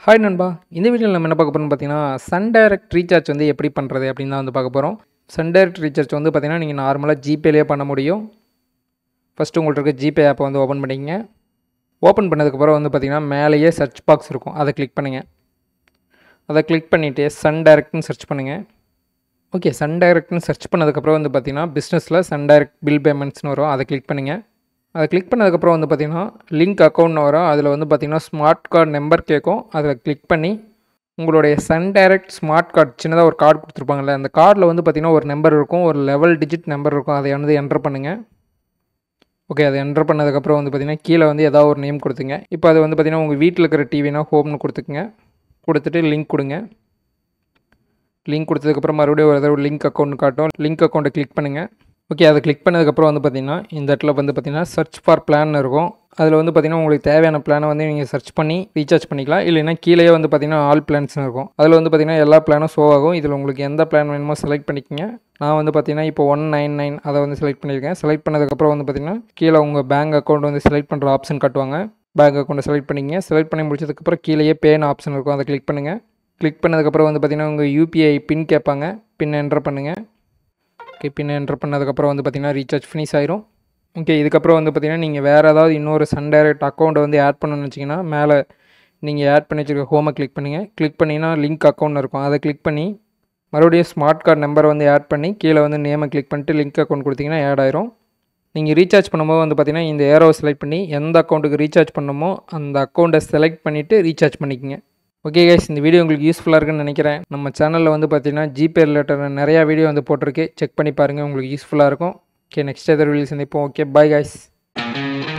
hi நண்பா இந்த வீடியோவில் நம்ம என்ன பார்க்க போகிறோம்னு பார்த்தீங்கன்னா சன் டைரக்ட் ரீசார்ஜ் வந்து எப்படி பண்ணுறது அப்படின்னு தான் வந்து பார்க்க போகிறோம் சன் டைரக்ட் ரீசார்ஜ் வந்து பார்த்தீங்கன்னா நீங்கள் நார்மலாக ஜிபேலேயே பண்ண முடியும் ஃபஸ்ட்டு உங்கள்கிட்ட இருக்க ஜிபே ஆப்பை வந்து ஓப்பன் பண்ணிக்கங்க ஓப்பன் பண்ணதுக்கப்புறம் வந்து பார்த்தீங்கன்னா மேலேயே சர்ச் பாக்ஸ் இருக்கும் அதை கிளிக் பண்ணுங்கள் அதை கிளிக் பண்ணிவிட்டு சன் டைரக்ட்னு சர்ச் பண்ணுங்கள் ஓகே சன் டைரக்ட்னு சர்ச் பண்ணதுக்கப்புறம் வந்து பார்த்தீங்கன்னா பிஸ்னஸில் சன் டைரக்ட் பில் பேமெண்ட்ஸ்னு வரும் அதை கிளிக் பண்ணுங்கள் அதை கிளிக் பண்ணதுக்கப்புறம் வந்து பார்த்தீங்கன்னா லிங்க் அக்கௌண்ட்னு வரும் அதில் வந்து பார்த்தீங்கன்னா ஸ்மார்ட் கார்டு நம்பர் கேட்கும் அதில் கிளிக் பண்ணி உங்களுடைய சன் டைரக்ட் ஸ்மார்ட் கார்டு சின்னதாக ஒரு கார்டு கொடுத்துருப்பாங்கல்ல அந்த கார்டில் வந்து பார்த்தீங்கன்னா ஒரு நம்பர் இருக்கும் ஒரு லெவல் டிஜிட் நம்பர் இருக்கும் அதை வந்து என்டர் பண்ணுங்கள் ஓகே அதை என்டர் பண்ணதுக்கப்புறம் வந்து பார்த்தீங்கன்னா கீழே வந்து ஏதாவது ஒரு நேம் கொடுத்துங்க இப்போ அது வந்து பார்த்தீங்கன்னா உங்கள் வீட்டில் இருக்கிற டிவினா ஹோம்னு கொடுத்துக்குங்க கொடுத்துட்டு லிங்க் கொடுங்க லிங்க் கொடுத்ததுக்கப்புறம் மறுபடியும் ஒரு தடவை லிங்க் அக்கௌண்ட் காட்டும் லிங்க் அக்கௌண்ட்டை கிளிக் பண்ணுங்கள் ஓகே அதை கிளிக் பண்ணதுக்கப்புறம் வந்து பார்த்தீங்கன்னா இந்த இடத்துல வந்து பார்த்தீங்கன்னா சர்ச் ஃபார் பிளான் இருக்கும் அதில் வந்து பார்த்தீங்கன்னா உங்களுக்கு தேவையான பிளானை வந்து நீங்கள் சர்ச் பண்ணி ரீசார்ஜ் பண்ணிக்கலாம் இல்லைன்னா கீழே வந்து பார்த்தீங்கன்னா ஆல் பிளான்ஸ்னு இருக்கும் அதில் வந்து பார்த்தீங்கன்னா எல்லா பிளானும் ஷோ ஆகும் இதில் உங்களுக்கு எந்த பிளான் வேணுமோ செலக்ட் பண்ணிக்கங்க நான் வந்து பார்த்தீங்கன்னா இப்போ ஒன் நைன் நைன் அதை வந்து செலக்ட் பண்ணியிருக்கேன் செலக்ட் பண்ணதுக்கப்புறம் வந்து பார்த்தீங்கன்னா கீழே உங்கள் பேங்க் அக்கௌண்ட் வந்து செலக்ட் பண்ணுற ஆப்ஷன் காட்டுவாங்க பேங்க் அக்கௌண்ட்டை செலக்ட் பண்ணிக்கங்க செலக்ட் பண்ணி முடிச்சதுக்கப்புறம் கீழேயே பேன் ஆப்ஷன் இருக்கும் அதை கிளிக் பண்ணுங்கள் கிளிக் பண்ணதுக்கப்புறம் வந்து பார்த்தீங்கன்னா உங்கள் யூபிஐ பின் கேட்பாங்க பின் என்டர் பண்ணுங்கள் ஓகே பின் என்டர் பண்ணதுக்கப்புறம் வந்து பார்த்தீங்கன்னா ரீசார்ஜ் ஃபினிஷ் ஆயிரும் ஓகே இதுக்கப்புறம் வந்து பார்த்தீங்கன்னா நீங்கள் வேறு ஏதாவது இன்னொரு சன் டைரக்ட் அக்கௌண்ட்டை வந்து ஆட் பண்ணணும்னு வச்சிங்கன்னா மேலே நீங்கள் ஆட் பண்ணி வச்சுருக்க ஹோமை கிளிக் பண்ணுங்கள் கிளிக் பண்ணிங்கன்னா லிங்க் அக்கௌண்ட் இருக்கும் அதை கிளிக் பண்ணி மறுபடியும் ஸ்மார்ட் கார்டு நம்பர் வந்து ஆட் பண்ணி கீழே வந்து நேமை கிளிக் பண்ணிட்டு லிங்க் அக்கௌண்ட் கொடுத்தீங்கன்னா ஆட் ஆயிரும் நீங்கள் ரீசார்ஜ் பண்ணும்போது வந்து பார்த்தீங்கன்னா இந்த ஏரோவை செலக்ட் பண்ணி எந்த அக்கௌண்ட்டுக்கு ரீசார்ஜ் பண்ணணுமோ அந்த அக்கௌண்ட்டை செலக்ட் பண்ணிவிட்டு ரீசார்ஜ் பண்ணிக்கங்க ஓகே கைஸ் இந்த வீடியோ உங்களுக்கு யூஸ்ஃபுல்லாக இருக்குன்னு நினைக்கிறேன் நம்ம சேனலில் வந்து பார்த்தீங்கன்னா ஜிபே ரிலேட்டட் நிறையா வீடியோ வந்து போட்டிருக்கு செக் பண்ணி பாருங்கள் உங்களுக்கு யூஸ்ஃபுல்லாக இருக்கும் ஓகே நெக்ஸ்ட் எதர் வீடியோ சந்திப்போம் ஓகே பாய் கைஸ்